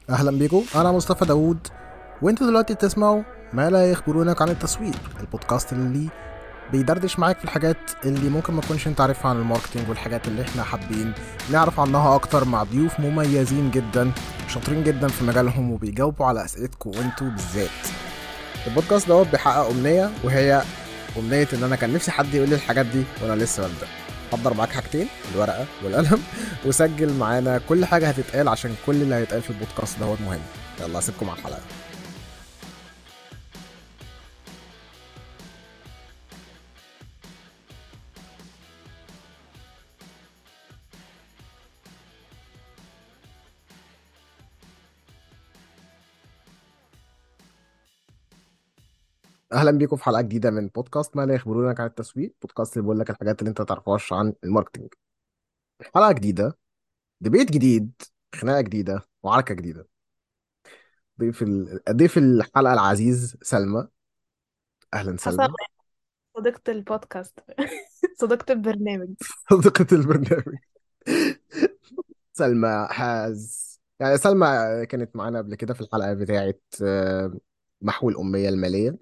اهلا بيكم انا مصطفى داوود وانتوا دلوقتي بتسمعوا ما لا يخبرونك عن التسويق البودكاست اللي بيدردش معاك في الحاجات اللي ممكن ما تكونش انت عارفها عن الماركتينج والحاجات اللي احنا حابين نعرف عنها اكتر مع ضيوف مميزين جدا شاطرين جدا في مجالهم وبيجاوبوا على اسئلتكم وانتوا بالذات البودكاست دوت بيحقق امنيه وهي امنيه ان انا كان نفسي حد يقول لي الحاجات دي وانا لسه ببدا حضر معاك حاجتين الورقه والقلم وسجل معانا كل حاجه هتتقال عشان كل اللي هيتقال في البودكاست دوت مهم يلا اسيبكم على الحلقه اهلا بيكم في حلقه جديده من بودكاست ما لا يخبرونك عن التسويق بودكاست اللي بيقول لك الحاجات اللي انت ما تعرفهاش عن الماركتنج حلقه جديده ديبيت جديد خناقه جديده وعركه جديده ضيف ال... ضيف الحلقه العزيز سلمى اهلا حسن سلمى صديقة البودكاست صديقة البرنامج صديقة البرنامج سلمى هاز يعني سلمى كانت معانا قبل كده في الحلقه بتاعه آه، محو الاميه الماليه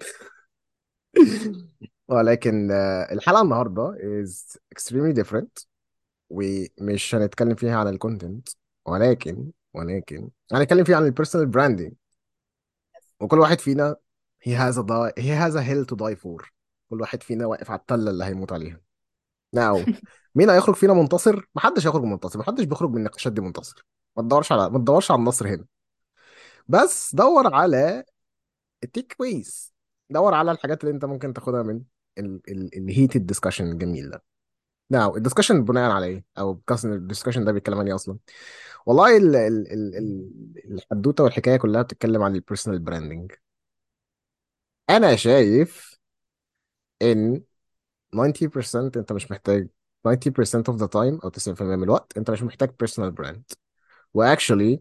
ولكن آه، الحلقه النهارده is extremely different ومش هنتكلم فيها عن الكونتنت ولكن ولكن هنتكلم فيها عن البيرسونال براندنج وكل واحد فينا he has a die, he has a hill to die for كل واحد فينا واقف على التله اللي هيموت عليها ناو مين هيخرج فينا منتصر محدش هيخرج منتصر محدش بيخرج من النقاشات دي منتصر ما تدورش على ما تدورش على النصر هنا بس دور على التيك ويز دور على الحاجات اللي انت ممكن تاخدها من الهيتد ديسكشن الجميل ده ناو الديسكشن بناء على ايه او الديسكشن ده بيتكلم عن ايه اصلا والله ال ال ال ال الحدوته والحكايه كلها بتتكلم عن البيرسونال براندنج انا شايف ان 90% انت مش محتاج 90% of the time او 90% من الوقت انت مش محتاج personal brand واكشولي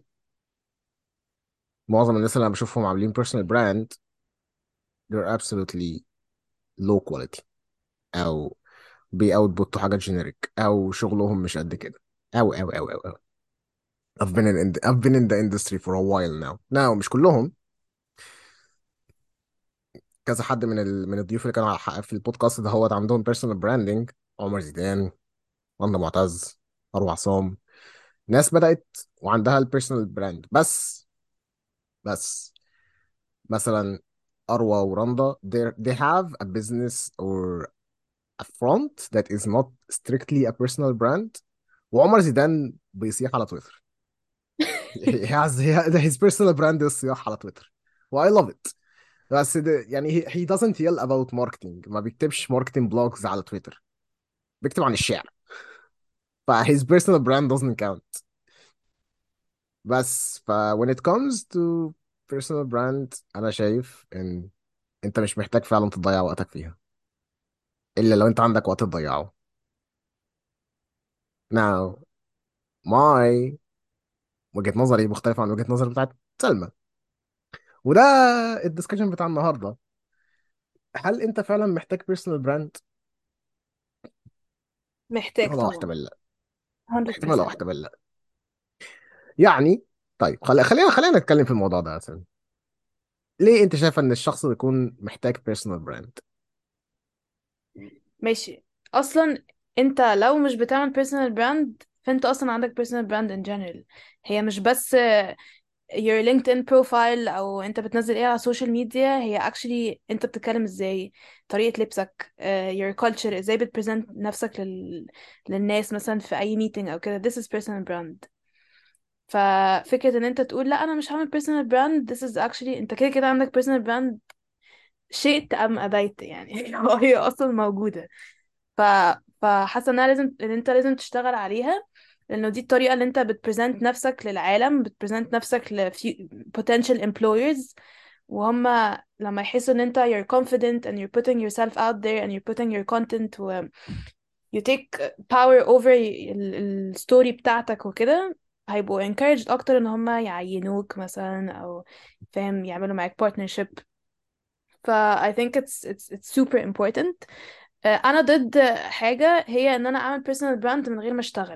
معظم الناس اللي انا بشوفهم عاملين personal brand they're absolutely low quality او بيأوتبوتوا حاجات جينيريك او شغلهم مش قد كده او او او او او I've been in I've been in the industry for a while now now مش كلهم كذا حد من ال... من الضيوف اللي كانوا على- في البودكاست ده هو عندهم بيرسونال براندنج عمر زيدان رندا معتز اروع عصام ناس بدأت وعندها البيرسونال براند بس بس مثلا اروى ورندا they they have a business or a front that is not strictly a personal brand وعمر زيدان بيصيح على تويتر he has he has his personal brand الصياح على تويتر و I love it بس ده يعني he, he doesn't yell about marketing ما بيكتبش marketing blogs على تويتر بيكتب عن الشعر ف his personal brand doesn't count بس ف when it comes to personal brand انا شايف ان انت مش محتاج فعلا تضيع وقتك فيها الا لو انت عندك وقت تضيعه now my وجهة نظري مختلفة عن وجهة نظر بتاعت سلمى وده الدiscussion بتاع النهارده هل انت فعلا محتاج personal brand محتاج احتمال اه طبعا احتمال لا احتمال اه 100% احتمال لا يعني طيب خلي خلينا خلينا نتكلم في الموضوع ده مثلا ليه انت شايف ان الشخص يكون محتاج personal brand ماشي اصلا انت لو مش بتعمل personal brand فانت اصلا عندك personal brand in general هي مش بس your LinkedIn profile او انت بتنزل ايه على السوشيال ميديا هي actually انت بتتكلم ازاي طريقة لبسك uh, your culture ازاي بتبرزنت نفسك لل... للناس مثلا في اي meeting او كده this is personal brand ففكرة ان انت تقول لا انا مش هعمل personal brand this is actually انت كده كده عندك personal brand شئت ام ابيت يعني هي اصلا موجودة ف فحاسة انها لازم ان انت لازم تشتغل عليها لانه دي الطريقة اللي انت بتبرزنت نفسك للعالم بتبرزنت نفسك ل few- potential employers وهم لما يحسوا ان انت you're confident and you're putting yourself out there and you're putting your content و you take power over الستوري بتاعتك وكده هيبقوا encouraged اكتر ان هم يعينوك مثلا او فاهم يعملوا معاك partnership ف I think it's it's it's super important آه، انا ضد حاجة هي ان انا اعمل personal brand من غير ما اشتغل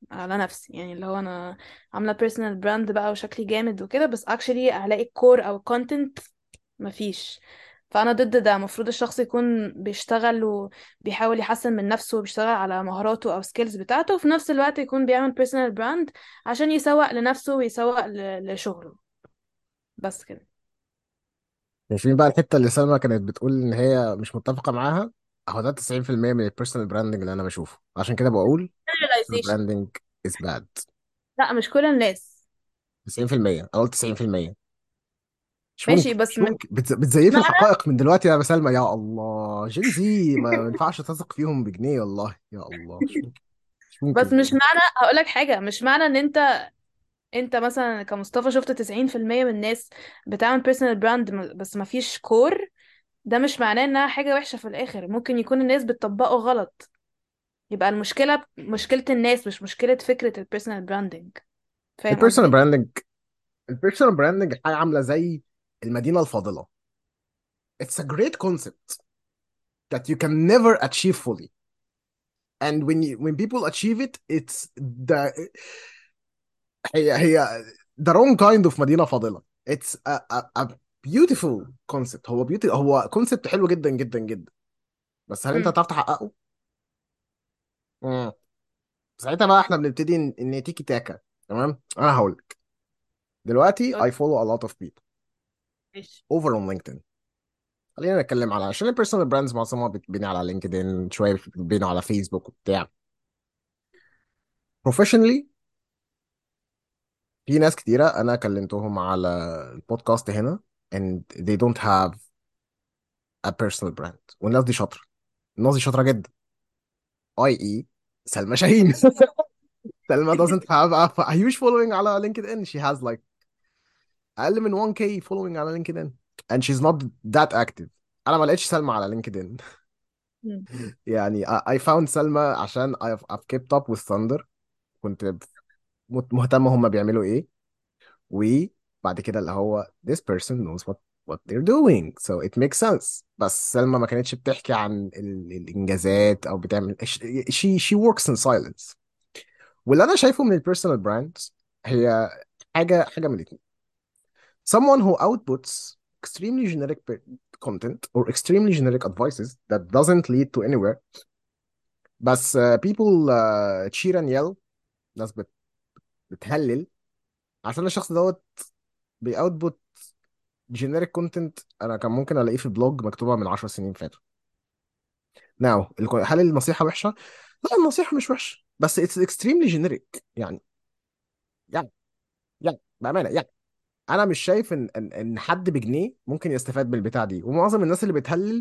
على نفسي يعني اللي هو انا عامله بيرسونال براند بقى وشكلي جامد وكده بس actually الاقي الكور او الكونتنت مفيش فانا ضد ده المفروض الشخص يكون بيشتغل وبيحاول يحسن من نفسه وبيشتغل على مهاراته او سكيلز بتاعته وفي نفس الوقت يكون بيعمل بيرسونال براند عشان يسوق لنفسه ويسوق ل- لشغله بس كده يعني في بقى الحته اللي سلمى كانت بتقول ان هي مش متفقه معاها اهو ده 90% من البيرسونال براندنج اللي انا بشوفه عشان كده بقول personal generalization branding is bad لا مش كل الناس 90% انا قلت 90% مش ماشي ممكن بس مش مش ممكن بتز... بتزيف معنى الحقائق من دلوقتي يا سلمى يا الله جين زي ما ينفعش تثق فيهم بجنيه والله يا الله مش ممكن مش ممكن بس مش بجد معنى هقولك حاجة مش معنى ان انت انت مثلا كمصطفى شفت 90% من الناس بتعمل بيرسونال براند بس ما فيش كور ده مش معناه انها حاجة وحشة في الاخر ممكن يكون الناس بتطبقه غلط يبقى المشكلة مشكلة الناس مش مشكلة فكرة البيرسونال براندنج فاهم البيرسونال قصدي؟ براندنج البيرسونال براندنج حاجه عامله زي المدينه الفاضله it's a great concept that you can never achieve fully and when you when people achieve it it's the هي هي the wrong kind of مدينة فاضلة it's a, a, a beautiful concept هو beauty هو concept حلو جدا جدا جدا بس هل انت امم هتعرف تحققه؟ مم. ساعتها بقى احنا بنبتدي ان إن تيكي تاكا تمام؟ انا هقول لك دلوقتي I follow a lot of people ماشي over on LinkedIn خلينا نتكلم على عشان البيرسونال براندز معظمها بتبني على لينكدين شويه بتبني على فيسبوك وبتاع بروفيشنالي في ناس كتيره انا كلمتهم على البودكاست هنا and they don't have a personal brand والناس دي شاطره الناس دي شاطره جدا اي اي سلمى شاهين سلمى doesn't have a, a huge following على LinkedIn she has like اقل من 1k following على LinkedIn and she's not that active انا ما لقيتش سلمى على لينكدين مم. يعني I I found سلمى عشان I've, I've kept up with Thunder كنت مت- مهتم هم بيعملوا ايه وبعد كده اللي هو this person knows what what they're doing so it makes sense بس سلمى ما كانتش بتحكي عن ال- الانجازات او بتعمل she she works in silence واللي انا شايفه من البيرسونال براندز هي حاجه حاجه من الاثنين someone who outputs extremely generic pe- content or extremely generic advices that doesn't lead to anywhere بس uh, people uh, cheer and yell ناس بت- بتهلل عشان الشخص دوت بيأوتبوت جينيريك كونتنت انا كان ممكن الاقيه في بلوج مكتوبه من 10 سنين فاتوا ناو هل النصيحه وحشه لا النصيحه مش وحشه بس اتس اكستريملي جينيريك يعني يعني يعني بامانه يعني انا مش شايف ان ان ان حد بجنيه ممكن يستفاد من البتاع دي ومعظم الناس اللي بتهلل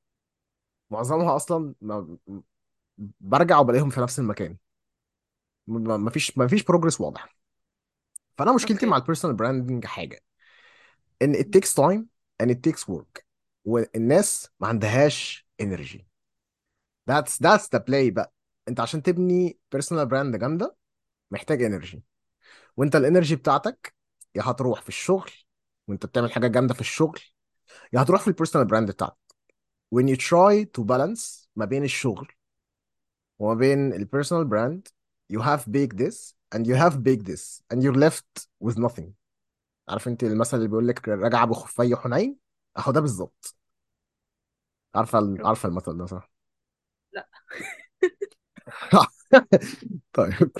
معظمها اصلا ما برجع وبلاقيهم في نفس المكان ما ما فيش ما فيش بروجرس واضح فانا مشكلتي مع اوكي البيرسونال براندنج حاجه ان it takes time and it takes work والناس ما عندهاش energy that's that's the play بقى انت عشان تبني بيرسونال براند جامده محتاج انرجي وانت الانرجي بتاعتك يا هتروح في الشغل وانت بتعمل حاجه جامده في الشغل يا هتروح في البيرسونال براند بتاعتك when you try to balance ما بين الشغل وما بين البيرسونال براند you have baked this and you have baked this and you're left with nothing عارف انت المثل اللي بيقول لك رجع بخفي حنين اهو ده بالظبط عارفه عارفه المثل ده صح لا طيب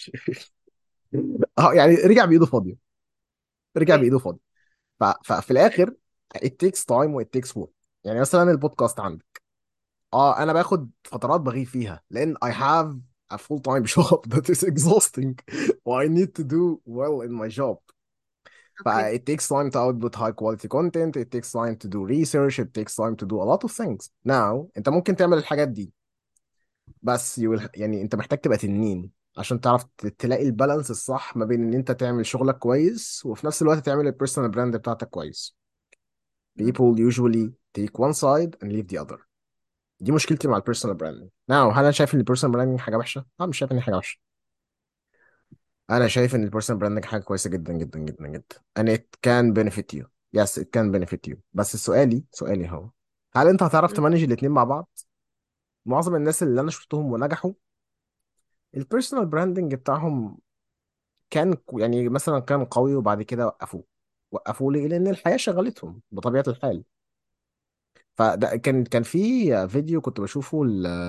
اه يعني رجع بايده فاضيه رجع اوكي بايده فاضيه ف... ففي الاخر it takes time و it takes work يعني مثلا البودكاست عندك اه انا باخد فترات بغيب فيها لان I have a full time job that is exhausting و I need to do well in my job ف اوكي it takes time to output high quality content it takes time to do research it takes time to do a lot of things now انت ممكن تعمل الحاجات دي بس you will, يعني انت محتاج تبقى تنين عشان تعرف ت- تلاقي البالانس الصح ما بين ان انت تعمل شغلك كويس وفي نفس الوقت تعمل البيرسونال براند بتاعتك كويس مم. people usually take one side and leave the other دي مشكلتي مع البيرسونال براندنج ناو هل انا شايف ان البيرسونال براندنج حاجه وحشه؟ لا مش شايف ان هي حاجه وحشه انا شايف ان البيرسونال براندنج حاجه كويسه جدا جدا جدا جدا and it can benefit you yes it can benefit you بس سؤالي سؤالي هو هل انت هتعرف مم. تمانج الاتنين مع بعض؟ معظم الناس اللي انا شفتهم ونجحوا البيرسونال براندنج بتاعهم كان ك- يعني مثلا كان قوي وبعد كده وقفوه وقفوه ليه؟ لأن الحياة شغلتهم بطبيعة الحال فده كان كان في فيديو كنت بشوفه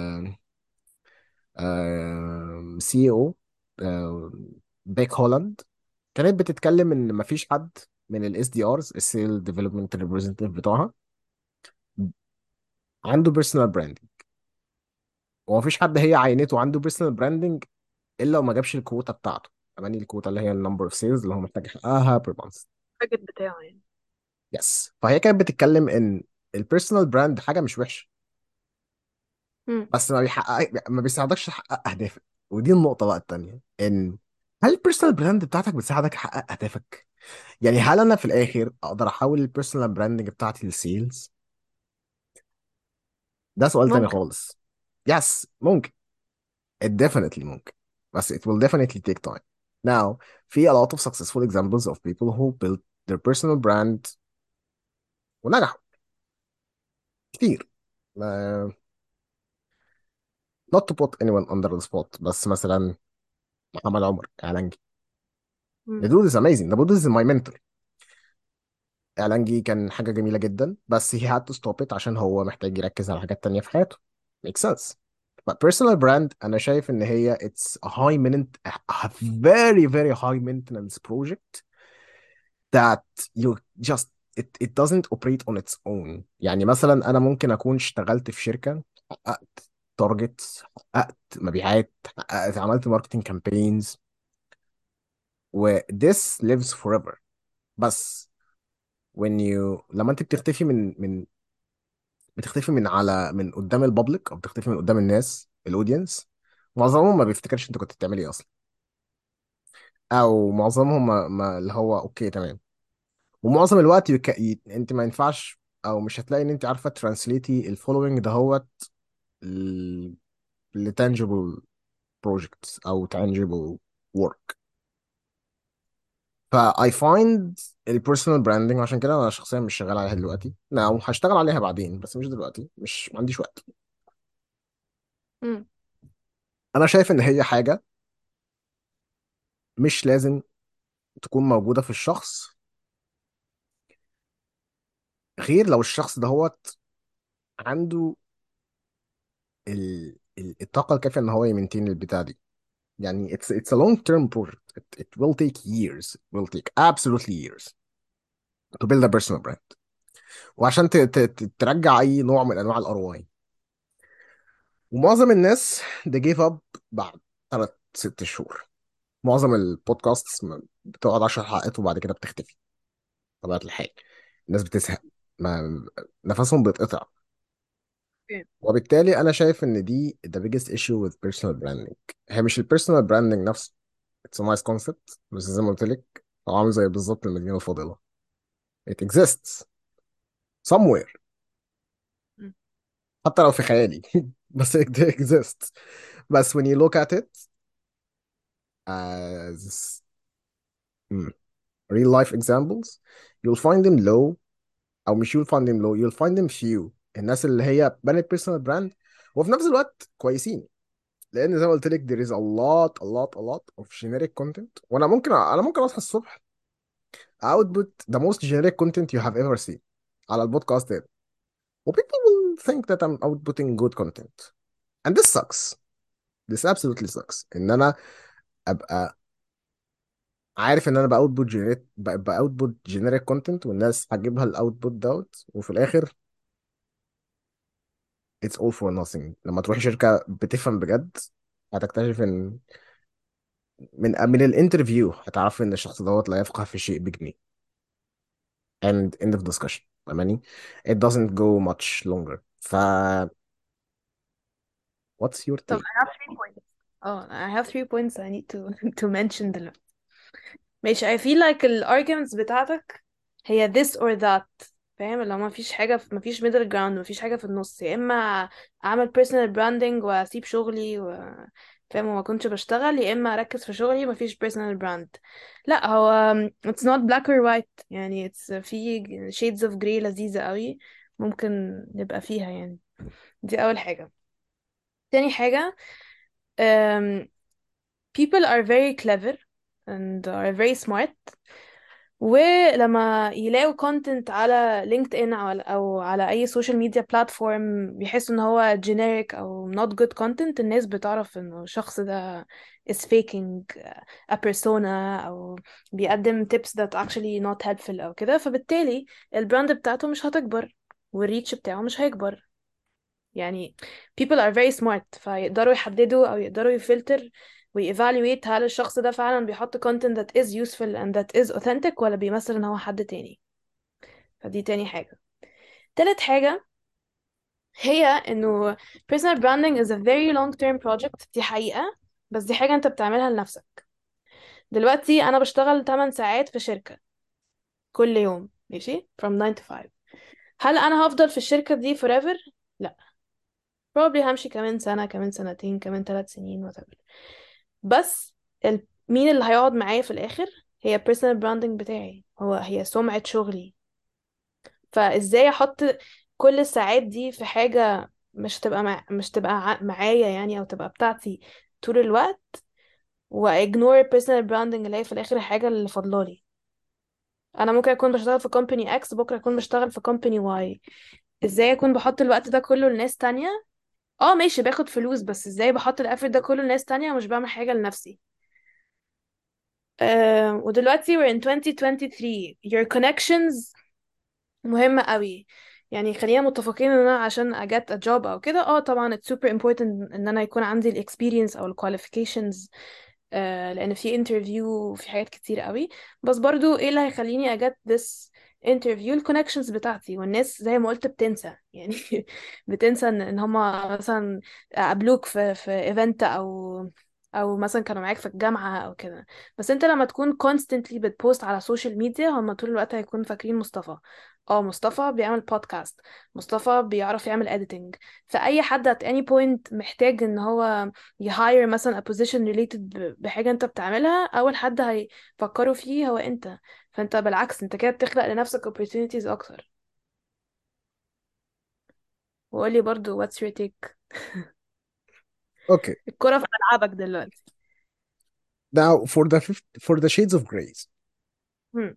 سي او بيك هولاند كانت بتتكلم ان مفيش حد من الاس دي ارز السيل ديفلوبمنت ريبريزنتيف بتوعها عنده بيرسونال براندنج ومفيش حد هي عينته عنده بيرسونال براندنج الا وما جابش الكوتا بتاعته اماني الكوتا اللي هي النمبر اوف سيلز اللي هو محتاج يحققها بير مانث التارجت بتاعه يعني يس فهي كانت بتتكلم ان البيرسونال براند حاجه مش وحشه مم. بس ما بيحقق ما بيساعدكش تحقق اهدافك ودي النقطه بقى التانيه ان هل البيرسونال براند بتاعتك بتساعدك تحقق اهدافك يعني هل انا في الاخر اقدر احول البيرسونال براندنج بتاعتي للسيلز ده سؤال تاني ممكن خالص يس ممكن it definitely ممكن بس it will definitely take time now في a lot of successful examples of people who built their personal brand ونجحوا كتير ما- not to put anyone under the spot بس مثلا محمد عمر اعلانجي the مم. dude is amazing the dude is my mentor اعلانجي كان حاجة جميلة جدا بس he had to stop it عشان هو محتاج يركز على حاجات تانية في حياته makes sense but personal brand أنا شايف إن هي it's a high maintenance a very very high maintenance project that you just it, it doesn't operate on its own يعني مثلا أنا ممكن أكون اشتغلت في شركة حققت تارجت حققت مبيعات حققت عملت ماركتنج كامبينز و this lives forever بس when you لما انت بتختفي من من بتختفي من على من قدام البابليك او بتختفي من قدام الناس الاودينس معظمهم ما بيفتكرش انت كنت بتعمل ايه اصلا او معظمهم ما, ما اللي هو اوكي تمام ومعظم الوقت يك... ي... انت ما ينفعش او مش هتلاقي ان انت عارفه ترانسليتي الفولوينج ده هو ل tangible projects او tangible work فا I find البيرسونال براندنج عشان كده انا شخصيا مش شغال عليها دلوقتي نعم هشتغل عليها بعدين بس مش دلوقتي مش ما عنديش وقت مم. انا شايف ان هي حاجه مش لازم تكون موجودة في الشخص غير لو الشخص ده هو عنده ال... ال- الطاقة الكافية ان هو يمنتين البتاع دي يعني it's it's a long term project it, it will take years it will take absolutely years to build a personal brand وعشان ت... ت... ت- ترجع اي نوع من انواع الار واي ومعظم الناس they give up بعد ثلاث ست شهور معظم البودكاست بتقعد 10 حلقات وبعد كده بتختفي طبيعة الحال الناس بتزهق ما نفسهم بيتقطع اوكي. وبالتالي انا شايف ان دي the biggest issue with personal branding هي مش البيرسونال براندنج نفسه it's a nice concept بس زي ما قلت لك هو عامل زي بالظبط المدينة الفاضلة it exists somewhere مم. حتى لو في خيالي بس it exists بس when you look at it as hmm, real life examples you'll find them low او مش you'll find them low you'll find them few الناس اللي هي بنت personal brand وفي نفس الوقت كويسين لان زي ما قلت لك there is a lot a lot a lot of generic content وانا ممكن انا ممكن اصحى الصبح output the most generic content you have ever seen على البودكاست ده و people will think that I'm outputting good content and this sucks this absolutely sucks ان انا ابقى عارف ان انا باوتبوت جنريت باوتبوت جينيريك كونتنت والناس هتجيبها الاوتبوت دوت وفي الاخر it's all for nothing لما تروحي شركة بتفهم بجد هتكتشف ان من من الانترفيو هتعرفي ان الشخص دوت لا يفقه في شيء بجنيه and end of discussion فاهماني it doesn't go much longer ف what's your طب take I have three points اه I have three points I need to to mention دلوقتي ماشي I feel like ال arguments بتاعتك هي this or that فاهم لو ما فيش حاجة في ما فيش middle ground ما فيش حاجة في النص يا إما أعمل personal branding وأسيب شغلي و فاهم وما كنتش بشتغل يا إما أركز في شغلي ما فيش personal brand لا هو it's not black or white يعني it's في shades of gray لذيذة قوي ممكن نبقى فيها يعني دي أول حاجة تاني حاجة أم، people are very clever and are very smart ولما يلاقوا content على لينكد ان او أو على اي سوشيال ميديا بلاتفورم بيحسوا ان هو generic او not good content الناس بتعرف انه الشخص ده is faking a persona او بيقدم tips that actually not helpful او كده فبالتالي البراند بتاعته مش هتكبر والريتش بتاعه مش هيكبر يعني people are very smart فيقدروا يحددوا او يقدروا يفلتر ويevaluate هل الشخص ده فعلا بيحط content that is useful and that is authentic ولا بيمثل ان هو حد تاني فدي تاني حاجة تالت حاجة هي انه personal branding is a very long term project دي حقيقة بس دي حاجة انت بتعملها لنفسك دلوقتي انا بشتغل 8 ساعات في شركة كل يوم ماشي from 9 to 5 هل انا هفضل في الشركة دي forever لا probably همشي كمان سنة كمان سنتين كمان ثلاث سنين whatever بس ال... مين اللي هيقعد معايا في الآخر هي personal branding بتاعي هو هي سمعة شغلي فازاي احط كل الساعات دي في حاجة مش تبقى مع... مش تبقى ع- معايا يعني او تبقى بتاعتي طول الوقت واجنور personal branding اللي هي في الاخر الحاجة اللي فاضلالي انا ممكن اكون بشتغل في company X بكرة اكون بشتغل في company Y ازاي اكون بحط الوقت ده كله لناس تانية اه ماشي باخد فلوس بس ازاي بحط الافورت ده كله لناس تانية ومش بعمل حاجة لنفسي أه ودلوقتي we're in 2023 your connections مهمة قوي يعني خلينا متفقين ان انا عشان اجت a job او كده اه طبعا it's super important ان انا يكون عندي ال experience او ال qualifications آه لان في interview وفي حاجات كتير قوي بس برضو ايه اللي هيخليني اجت this interview ال connections بتاعتي والناس زي ما قلت بتنسى يعني بتنسى ان ان هما مثلا قابلوك في في event او او مثلا كانوا معاك في الجامعة او كده بس انت لما تكون constantly بتبوست على السوشيال ميديا هما طول الوقت هيكونوا فاكرين مصطفى اه مصطفى بيعمل بودكاست مصطفى بيعرف يعمل editing فأي حد at any point محتاج ان هو يهاير مثلا a position related ب- بحاجة انت بتعملها اول حد هيفكروا فيه هو انت فانت بالعكس انت كده بتخلق لنفسك opportunities اكتر وقولي برضو what's your take اوكي الكرة في ملعبك دلوقتي now for the fifth, for the shades of grays هم.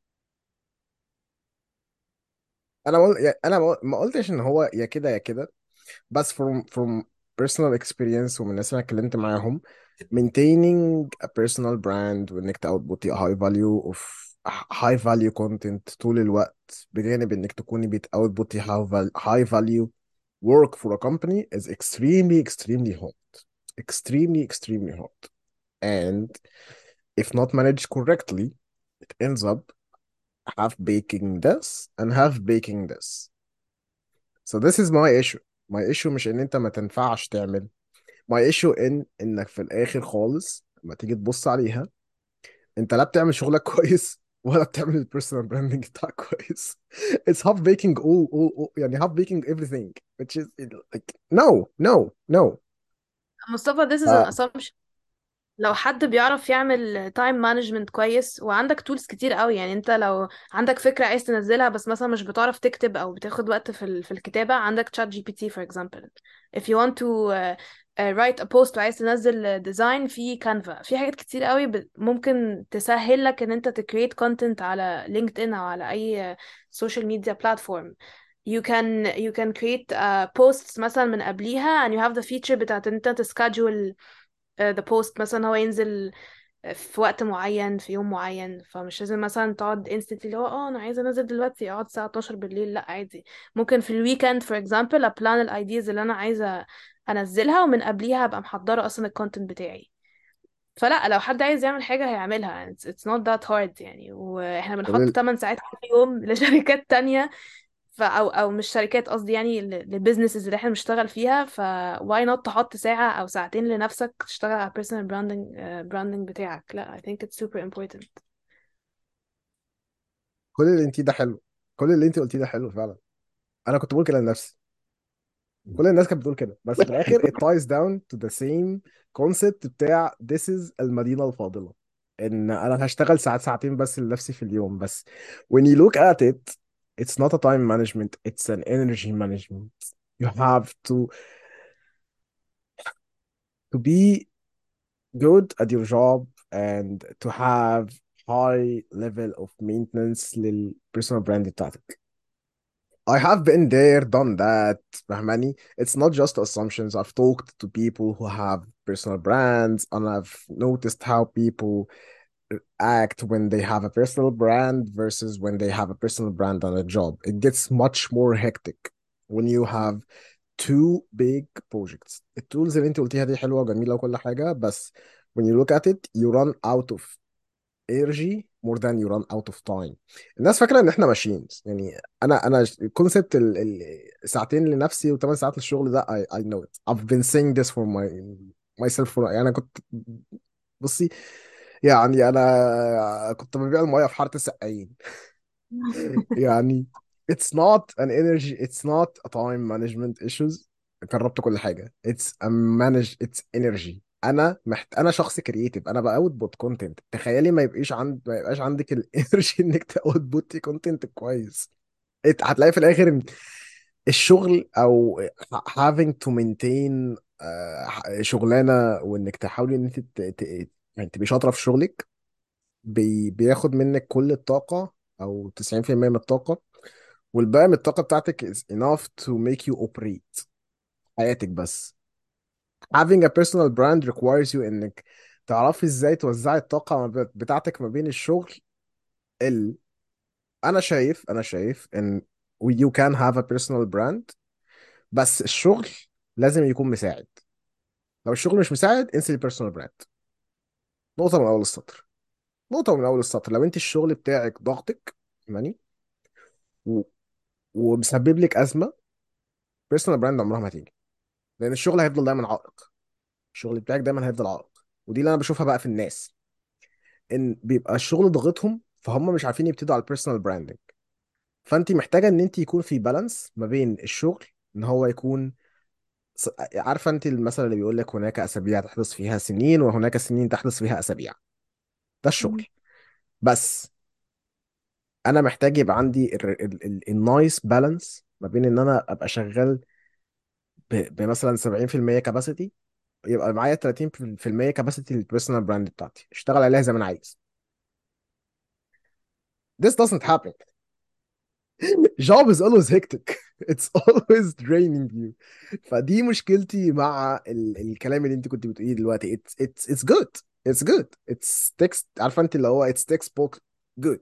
انا بقول يعني انا بقول- ما قلتش ان هو يا كده يا كده بس from from personal experience ومن الناس اللي أنا اتكلمت معاهم maintaining a personal brand وانك تoutput high value of high value content طول الوقت بجانب انك تكوني بت output high val- high value work for a company is extremely extremely hard extremely extremely hard and if not managed correctly it ends up half baking this and half baking this so this is my issue my issue مش ان انت ما تنفعش تعمل my issue ان انك في الاخر خالص لما تيجي تبص عليها انت لا بتعمل شغلك كويس ولا بتعمل البيرسونال براندنج بتاعك كويس it's half baking all, all, all يعني half baking everything which is like no no no مصطفى this is آه an assumption لو حد بيعرف يعمل تايم مانجمنت كويس وعندك تولز كتير قوي يعني انت لو عندك فكرة عايز تنزلها بس مثلا مش بتعرف تكتب او بتاخد وقت في ال- في الكتابة عندك تشات جي بي تي for example if you want to uh, uh, write a post وعايز تنزل ديزاين في كانفا في حاجات كتير قوي ب- ممكن تسهل لك ان انت تكريت كونتنت على لينكد ان او على اي سوشيال ميديا بلاتفورم you can you can create uh, posts مثلا من قبليها and you have the feature بتاعت ان انت تسكادجول ذا بوست مثلا هو ينزل في وقت معين في يوم معين فمش لازم مثلا تقعد instantly اللي هو اه انا عايزه انزل دلوقتي اقعد الساعه 12 بالليل لا عادي ممكن في الويكند فور اكزامبل ابلان الايديز اللي انا عايزه انزلها ومن قبليها ابقى محضره اصلا الكونتنت بتاعي فلا لو حد عايز يعمل حاجه هيعملها it's, it's not that hard يعني واحنا كل بنحط ال... 8 ساعات كل يوم لشركات تانية ف او او مش شركات قصدي يعني للبيزنسز اللي احنا بنشتغل فيها ف why not تحط ساعة او ساعتين لنفسك تشتغل على personal branding uh, branding بتاعك لا I think it's super important كل اللي انتي ده حلو كل اللي انتي قلتيه ده حلو فعلا انا كنت بقول كده لنفسي كل الناس كانت بتقول كده بس في الاخر it ties down to the same concept بتاع this is المدينة الفاضلة ان انا هشتغل ساعات ساعتين بس لنفسي في اليوم بس when you look at it it's not a time management it's an energy management you have to to be good at your job and to have high level of maintenance للبيرسونال براند بتاعتك I have been there, done that. فاهماني? It's not just assumptions. I've talked to people who have personal brands and I've noticed how people act when they have a personal brand versus when they have a personal brand on a job. It gets much more hectic when you have two big projects. التولز اللي انت قلتيها دي حلوة وجميلة وكل حاجة بس when you look at it you run out of energy more than you run out of time الناس فاكره ان احنا ماشيين يعني انا انا كونسبت الساعتين لنفسي وثمان ساعات للشغل ده I, I know it I've been saying this for my myself for يعني انا كنت بصي يعني انا كنت ببيع الميه في حاره السقايين يعني it's not an energy it's not a time management issues جربت كل حاجه it's a manage it's energy انا محت... انا شخص كرييتيف انا باوتبوت كونتنت تخيلي ما يبقاش عند ما يبقاش عندك الانرجي انك تاوتبوتي كونتنت كويس إت- هتلاقي في الاخر إن الشغل او having to maintain آه، شغلانه وانك تحاولي ان انت ت... ت... يعني تبقي شاطره في شغلك بي... بياخد منك كل الطاقه او 90% من الطاقه والباقي من الطاقه بتاعتك is enough to make you operate حياتك بس having a personal brand requires you انك تعرفي ازاي توزعي الطاقة ما بي- بتاعتك ما بين الشغل ال انا شايف انا شايف ان you can have a personal brand بس الشغل لازم يكون مساعد لو الشغل مش مساعد انسي البيرسونال براند نقطة من اول السطر نقطة من اول السطر لو انت الشغل بتاعك ضغطك ماني و... ومسبب لك ازمة بيرسونال براند عمرها ما هتيجي لان الشغل هيفضل دايما عائق الشغل بتاعك دايما هيفضل عائق ودي اللي انا بشوفها بقى في الناس ان بيبقى الشغل ضاغطهم فهم مش عارفين يبتدوا على البيرسونال براندنج فانت محتاجه ان انت يكون في بالانس ما بين الشغل ان هو يكون ص- عارفه انت المثل اللي بيقول لك هناك اسابيع تحدث فيها سنين وهناك سنين تحدث فيها اسابيع ده الشغل بس انا محتاج يبقى عندي النايس بالانس ما بين ان انا ابقى شغال ب- بمثلا 70% كاباسيتي يبقى معايا 30% كاباسيتي للبيرسونال براند بتاعتي اشتغل عليها زي ما انا عايز this doesn't happen job is always hectic it's always draining you فدي مشكلتي مع ال الكلام اللي انت كنت بتقوليه دلوقتي it's it's it's good it's good it's text عارفه انت اللي هو it's textbook good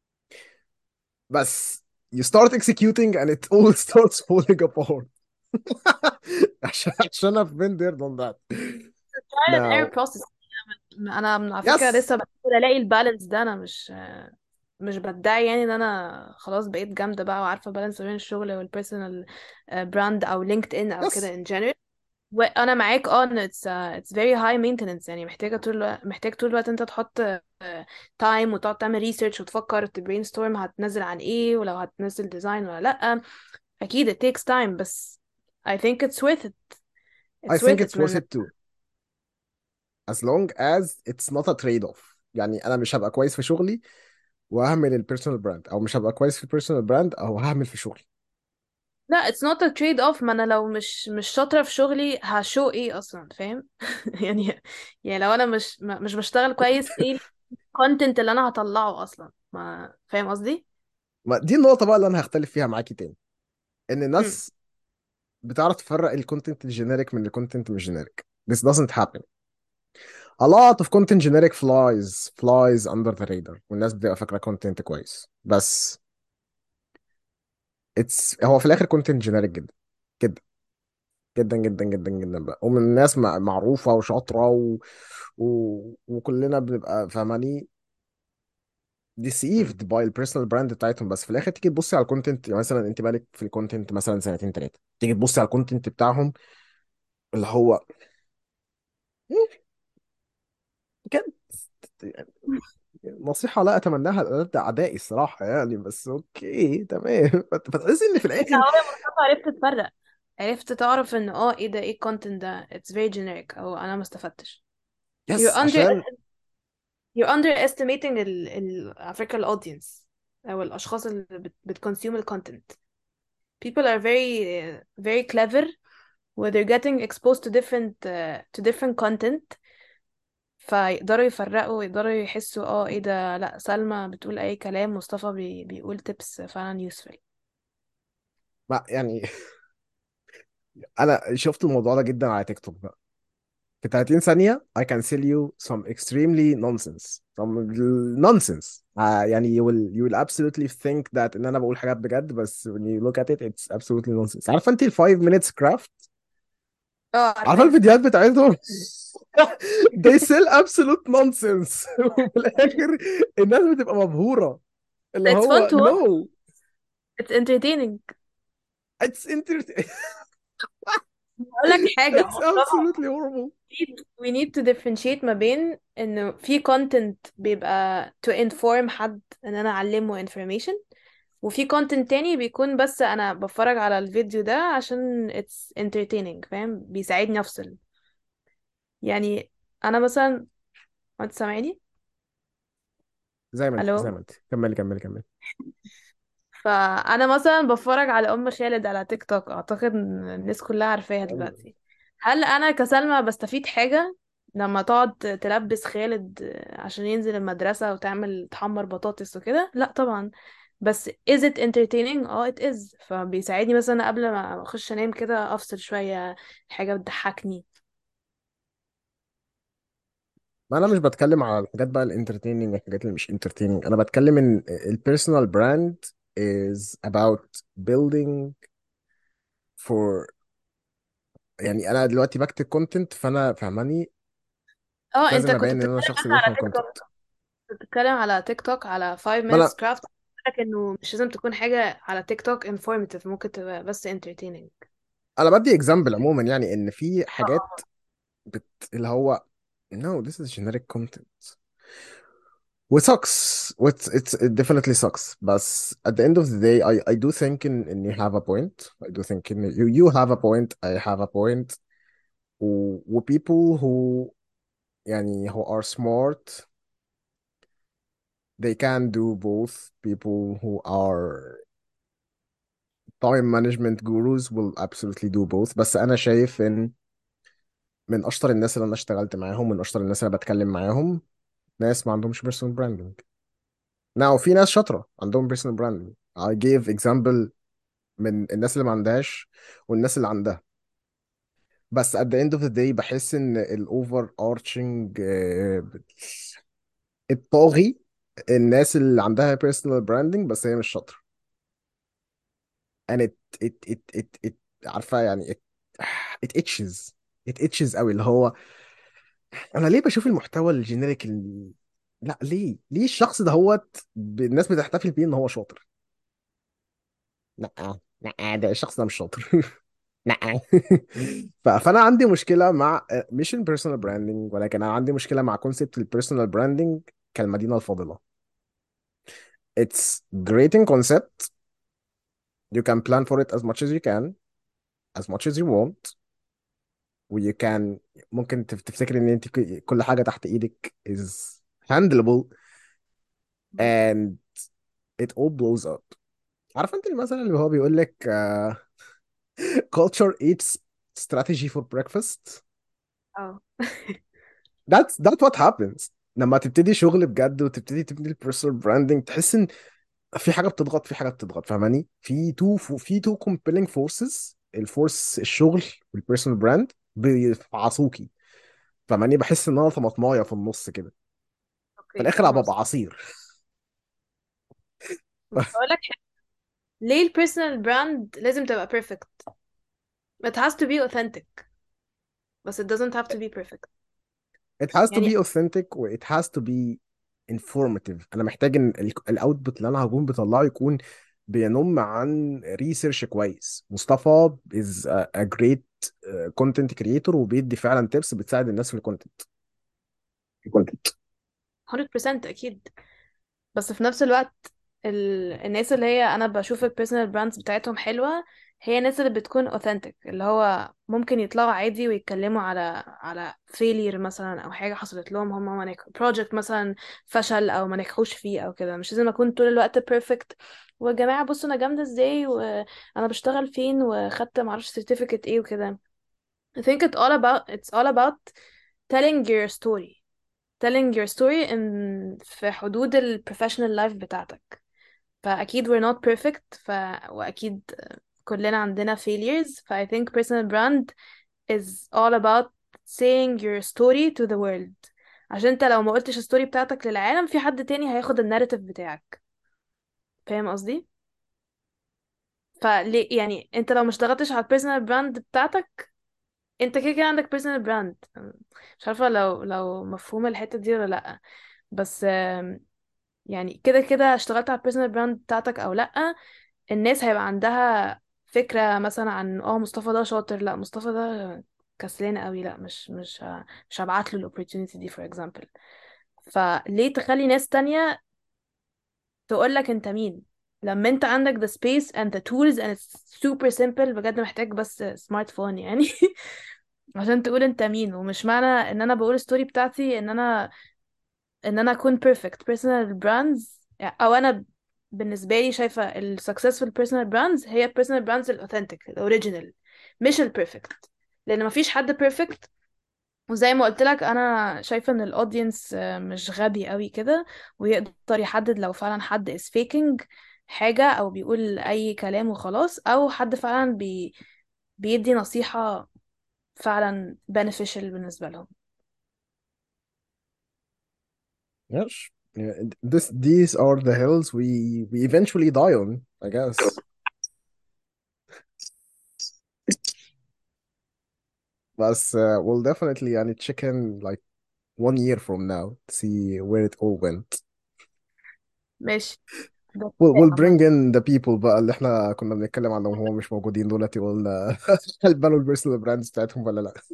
بس you start executing and it all starts falling apart عشان عشان I've been there done that trial and error now process انا من على فكره yes لسه بحاول الاقي البالانس ده انا مش مش بدعي يعني ان انا خلاص بقيت جامده بقى وعارفه بالانس بين الشغل والبيرسونال براند او لينكد ان او yes كده ان جنرال وانا معاك اه ان اتس اتس فيري هاي مينتننس يعني محتاجه طول الوقت محتاج طول الوقت انت تحط تايم وتقعد تعمل ريسيرش وتفكر تبرين ستورم هتنزل عن ايه ولو هتنزل ديزاين ولا لا اكيد it takes time بس I think it's worth it I it's think worth it it's worth من it too as long as it's not a trade off يعني انا مش هبقى كويس في شغلي وهعمل البيرسونال براند او مش هبقى كويس في البيرسونال براند او هعمل في شغلي لا it's not a trade off ما انا لو مش مش شاطره في شغلي هشو ايه اصلا فاهم يعني يعني لو انا مش ما- مش بشتغل كويس ايه الكونتنت اللي انا هطلعه اصلا ما فاهم قصدي ما دي النقطة بقى اللي انا هختلف فيها معاكي تاني ان مم. الناس بتعرف تفرق الكونتنت الجينيريك من الكونتنت مش جينيريك this doesn't happen a lot of content generic flies flies under the radar والناس بتبقى فاكرة كونتنت كويس بس it's هو في الاخر كونتنت جينيريك جدا جدا جدا جدا جدا جدا بقى ومن الناس مع- معروفة وشاطرة و... و... وكلنا بنبقى فاهماني deceived by البيرسونال براند بتاعتهم بس في الاخر تيجي تبصي على الكونتنت يعني مثلا انت بالك في الكونتنت مثلا سنتين ثلاثه تيجي تبصي على الكونتنت بتاعهم اللي هو إيه، كان يعني نصيحة لا أتمناها لألد أعدائي الصراحة يعني بس أوكي تمام فت- فتحسي إن في انت الآخر اهو يا مصطفى عرفت تفرق عرفت تعرف ان اه ايه ده ايه الكونتنت ده it's very generic او انا ما استفدتش you're يس under عشان you're underestimating ال ال على فكرة الاودينس او الاشخاص اللي بت, بتconsume الكونتنت people are very very clever where they're getting exposed to different uh, to different content فيقدروا يفرقوا ويقدروا يحسوا اه ايه ده لا سلمى بتقول اي كلام مصطفى بي بيقول تبس فعلا useful ما يعني انا شفت الموضوع ده جدا على تيك توك بقى في 30 ثانية I can sell you some extremely nonsense some nonsense آه يعني you will you will absolutely think that ان انا بقول حاجات بجد بس when you look at it it's absolutely nonsense عارفة انت ال 5 minutes craft اه عارفة عارفاه الفيديوهات بتاعتهم they sell absolute nonsense وفي الاخر الناس بتبقى مبهورة اللي it's fun هو to watch no it's entertaining it's entertaining اقول لك حاجة it's مصطفى absolutely horrible need- we need to differentiate ما بين انه في content بيبقى to inform حد ان انا اعلمه information وفي content تاني بيكون بس انا بتفرج على الفيديو ده عشان it's entertaining فاهم بيساعدني افصل يعني انا مثلا انت سامعني زي ما انت زي الو ما انت كملي كملي كملي فانا مثلا بتفرج على ام خالد على تيك توك اعتقد ان الناس كلها عارفاها دلوقتي هل انا كسلمى بستفيد حاجة لما تقعد تلبس خالد عشان ينزل المدرسة وتعمل تحمر بطاطس وكده لا طبعا بس is it entertaining اه it is فبيساعدني مثلا قبل ما اخش انام كده افصل شوية حاجة بتضحكني ما انا مش بتكلم على الحاجات بقى الانترتيننج والحاجات اللي مش انترتيننج انا بتكلم ان البيرسونال براند is about building for يعني انا دلوقتي بكتب كونتنت فانا فاهماني اه انت لازم كنت ابين ان انا بتتكلم شخص مثلا على بيفهم تيك توك كونتنت كنت بتتكلم على تيك توك على 5 ما minutes انا craft لك انه مش لازم تكون حاجة على تيك توك informative ممكن تبقى بس entertaining انا بدي اكزامبل عموما يعني ان في حاجات بت... اللي هو no this is generic content و sucks It's, it's, it definitely sucks بس at the end of the day I, I do think in, in you have a point I do think in you, you have a point I have a point و, و people who يعني who are smart they can do both people who are time management gurus will absolutely do both بس أنا شايف إن من أشطر الناس اللي أنا اشتغلت معاهم من أشطر الناس اللي بتكلم معاهم ناس ما عندهمش personal branding now في ناس شاطرة عندهم personal branding I gave example من الناس اللي ما عندهاش والناس اللي عندها بس at the end of the day بحس ان ال overarching آه، الطاغي الناس اللي عندها personal branding بس هي مش شاطرة and it it it it, it عارفة يعني it, it itches it itches قوي اللي هو انا ليه بشوف المحتوى الجينيريك ال... لا ليه ليه الشخص ده هوت ب- الناس بتحتفل بيه ان هو شاطر لا لا ده الشخص ده مش شاطر لا ف- فانا عندي مشكله مع مش البيرسونال براندنج ولكن انا عندي مشكله مع كونسيبت البيرسونال براندنج كالمدينه الفاضله it's great in concept you can plan for it as much as you can as much as you want و you can ممكن تف- تفتكر ان انت ك- كل حاجه تحت ايدك is handleable and it all blows up عارف انت المثل اللي هو بيقول لك uh, culture eats strategy for breakfast اه that's that's what happens لما تبتدي شغل بجد وتبتدي تبني البيرسونال براندنج تحس ان في حاجه بتضغط في حاجه بتضغط فاهماني في تو في تو compelling forces الفورس الشغل والبيرسونال براند بيفعصوكي فاهماني بحس ان انا طماطمايه في النص كده في اوكي الاخر فاهمة ببقى قصدك عصير بس اقول لك حاجة ليه البيرسونال براند لازم تبقى perfect it has to be authentic بس it doesn't have to be perfect it has to يعني be authentic و it has to be informative انا محتاج ان الاوتبوت اللي انا هكون بطلعه يكون بينم عن ريسيرش كويس مصطفى is a, a great uh, content creator وبيدي فعلا تيبس بتساعد الناس في الكونتنت الكونتنت 100% اكيد بس في نفس الوقت ال... الناس اللي هي انا بشوف البيرسونال براندز بتاعتهم حلوة هي الناس اللي بتكون authentic اللي هو ممكن يطلعوا عادي ويتكلموا على على failure مثلا او حاجة حصلت لهم هم ما نجحوا project مثلا فشل او ما نجحوش فيه او كده مش لازم اكون طول الوقت perfect ويا جماعة بصوا انا جامدة ازاي وانا بشتغل فين وخدت معرفش certificate ايه وكده I think it's all about it's all about telling your story telling your story in في حدود ال professional life بتاعتك فأكيد we're not perfect ف... وأكيد كلنا عندنا failures ف I think personal brand is all about saying your story to the world عشان انت لو ما قلتش الستوري بتاعتك للعالم في حد تاني هياخد الناريتيف بتاعك فاهم قصدي فليه يعني انت لو ما اشتغلتش على البيرسونال براند بتاعتك انت كده كده عندك بيرسونال براند مش عارفة لو لو مفهومة الحتة دي ولا لأ بس آم، يعني كده كده اشتغلت على البيرسونال براند بتاعتك او لأ الناس هيبقى عندها فكرة مثلا عن اه مصطفى ده شاطر لا مصطفى ده كسلان قوي لا مش مش ه- مش هبعت له الاوبورتونيتي دي for example فليه تخلي ناس تانية تقول لك انت مين لما انت عندك the space and the tools and it's super simple بجد محتاج بس سمارت فون يعني عشان تقول انت مين ومش معنى ان انا بقول الستوري بتاعتي ان انا ان انا اكون perfect personal brands او انا بالنسبه لي شايفه ال successful personal brands هي personal brands ال authentic ال original مش ال perfect لان مفيش حد perfect وزي ما قلت لك انا شايفه ان الاودينس مش غبي قوي كده ويقدر يحدد لو فعلا حد is faking حاجه او بيقول اي كلام وخلاص او حد فعلا بي بيدي نصيحه فعلا beneficial بالنسبه لهم Yes. Yeah, this these are the hills we we eventually die on, I guess. But uh, we'll definitely يعني check in like one year from now to see where it all went. ماشي ده We'll كفاية we'll عامة bring in the people بقى اللي احنا كنا بنتكلم عنهم وهم مش موجودين دولت وقلنا هل بنوا البيرسونال براندز بتاعتهم ولا لا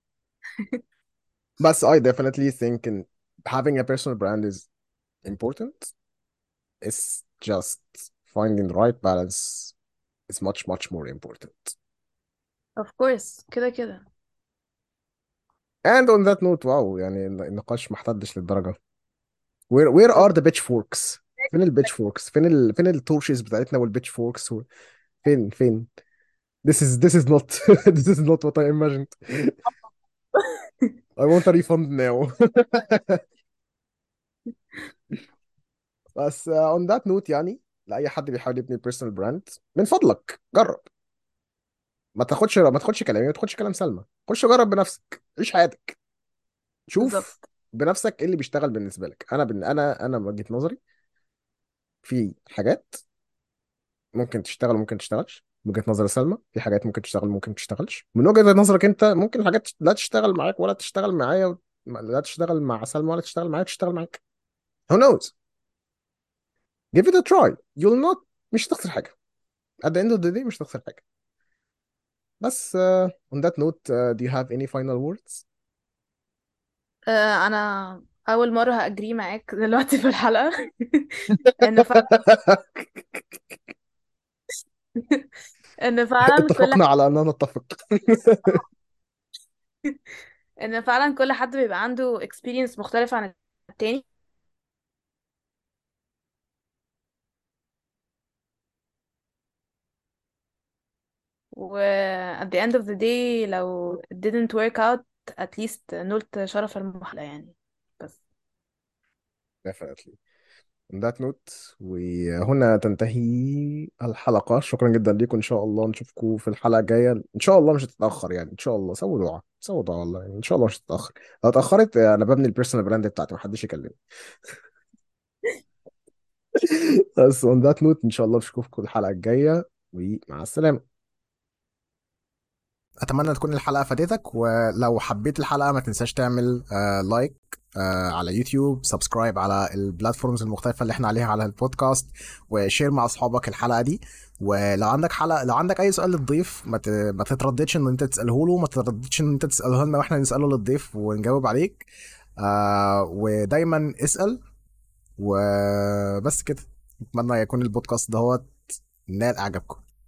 بس I definitely think in having a personal brand is important. It's just finding the right balance is much much more important. of course كده كده And on that note واو يعني النقاش ما احتدش للدرجة Where where are the pitchforks؟ فين البيتش فوركس؟ فين ال فين التورشز بتاعتنا والبيتش فوركس و... فين فين؟ This is this is not this is not what I imagined. I want a refund now. بس uh, on that note يعني لأي حد بيحاول يبني personal brand من فضلك جرب ما تاخدش ما تاخدش كلامي ما تاخدش كلام سلمى خش جرب بنفسك عيش حياتك شوف بالظبط بنفسك ايه اللي بيشتغل بالنسبة لك انا بن... انا انا من وجهة نظري في حاجات ممكن تشتغل وممكن تشتغلش من وجهة نظر سلمى في حاجات ممكن تشتغل وممكن تشتغلش من وجهة نظرك انت ممكن الحاجات لا تشتغل معاك ولا تشتغل معايا و... لا تشتغل مع سلمى ولا تشتغل معايا تشتغل معاك who knows give it a try you'll not مش هتخسر حاجة at the end of the day مش هتخسر حاجة بس uh, on that note uh, do you have any final words آه، انا اول مره هاجري معاك دلوقتي في الحلقه ان فعلا ان فعلا كل اتفقنا على اننا نتفق ان فعلا كل حد بيبقى عنده experience مختلفه عن التاني و at the end of the day لو it didn't work out at least نلت شرف المحاولة يعني بس definitely on that note وهنا تنتهي الحلقة شكرا جدا ليكم إن شاء الله نشوفكم في الحلقة الجاية إن شاء الله مش هتتأخر يعني إن شاء الله سووا دعاء سووا دعاء والله يعني إن شاء الله مش هتتأخر لو اتأخرت أنا ببني البيرسونال براند بتاعتي محدش يكلمني بس on that note إن شاء الله نشوفكم الحلقة الجاية ومع السلامة اتمنى تكون الحلقه فادتك ولو حبيت الحلقه ما تنساش تعمل آه لايك آه على يوتيوب سبسكرايب على البلاتفورمز المختلفه اللي احنا عليها على البودكاست وشير مع اصحابك الحلقه دي ولو عندك حلقه لو عندك اي سؤال للضيف ما ت... ما تترددش ان انت تساله له ما تترددش ان انت تساله لنا واحنا نساله للضيف ونجاوب عليك آه ودايما اسال وبس كده اتمنى يكون البودكاست دهوت نال اعجابكم